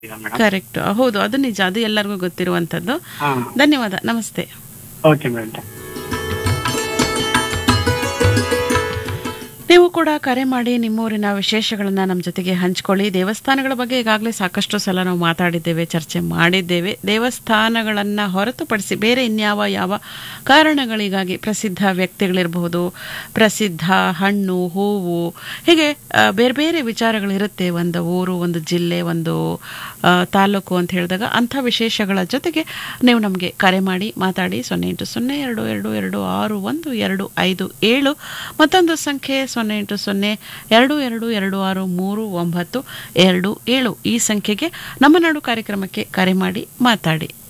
madam correct ಹೌದು ಅದು ನಿಜ ಅದು ಎಲ್ಲರಿಗೂ ಗೊತ್ತಿರುವಂತದ್ದು ಹಾ ಧನ್ಯವಾದ ನಮಸ್ತೆ ಓಕೆ ಮೇಡಮ್ ನೀವು ಕೂಡ ಕರೆ ಮಾಡಿ ನಿಮ್ಮೂರಿನ ವಿಶೇಷಗಳನ್ನ ನಮ್ಮ ಜೊತೆಗೆ ಹಂಚ್ಕೊಳ್ಳಿ ದೇವಸ್ಥಾನಗಳ ಬಗ್ಗೆ ಈಗಾಗಲೇ ಸಾಕಷ್ಟು ಸಲ ನಾವು ಮಾತಾಡಿದ್ದೇವೆ ಚರ್ಚೆ ಮಾಡಿದ್ದೇವೆ ದೇವಸ್ಥಾನಗಳನ್ನು ಹೊರತುಪಡಿಸಿ ಬೇರೆ ಇನ್ಯಾವ ಯಾವ ಕಾರಣಗಳಿಗಾಗಿ ಪ್ರಸಿದ್ಧ ವ್ಯಕ್ತಿಗಳಿರಬಹುದು ಪ್ರಸಿದ್ಧ ಹಣ್ಣು ಹೂವು ಹೀಗೆ ಆ, ಬೇರೆ ಬೇರೆ ವಿಚಾರಗಳಿರುತ್ತೆ ಒಂದು ಊರು ಒಂದು ಜಿಲ್ಲೆ ಒಂದು ಆ, ತಾಲೂಕು ಅಂತ ಹೇಳಿದಾಗ ಅಂಥ ವಿಶೇಷಗಳ ಜೊತೆಗೆ ನೀವು ನಮಗೆ ಕರೆ ಮಾಡಿ ಮಾತಾಡಿ ಸೊನ್ನೆ ಎಂಟು ಸೊನ್ನೆ ಎರಡು ಎರಡು ಎರಡು ಆರು ಒಂದು ಎರಡು ಐದು ಏಳು ಮತ್ತೊಂದು ಸಂಖ್ಯೆ ಸೊನ್ನೆ ಎಂಟು ಸೊನ್ನೆ ಎರಡು ಎರಡು ಎರಡು ಆರು ಮೂರು ಒಂಬತ್ತು ಎರಡು ಏಳು ಈ ಸಂಖ್ಯೆಗೆ ನಮ್ಮ ನಾಡು ಕಾರ್ಯಕ್ರಮಕ್ಕೆ ಕರೆ ಮಾಡಿ ಮಾತಾಡಿ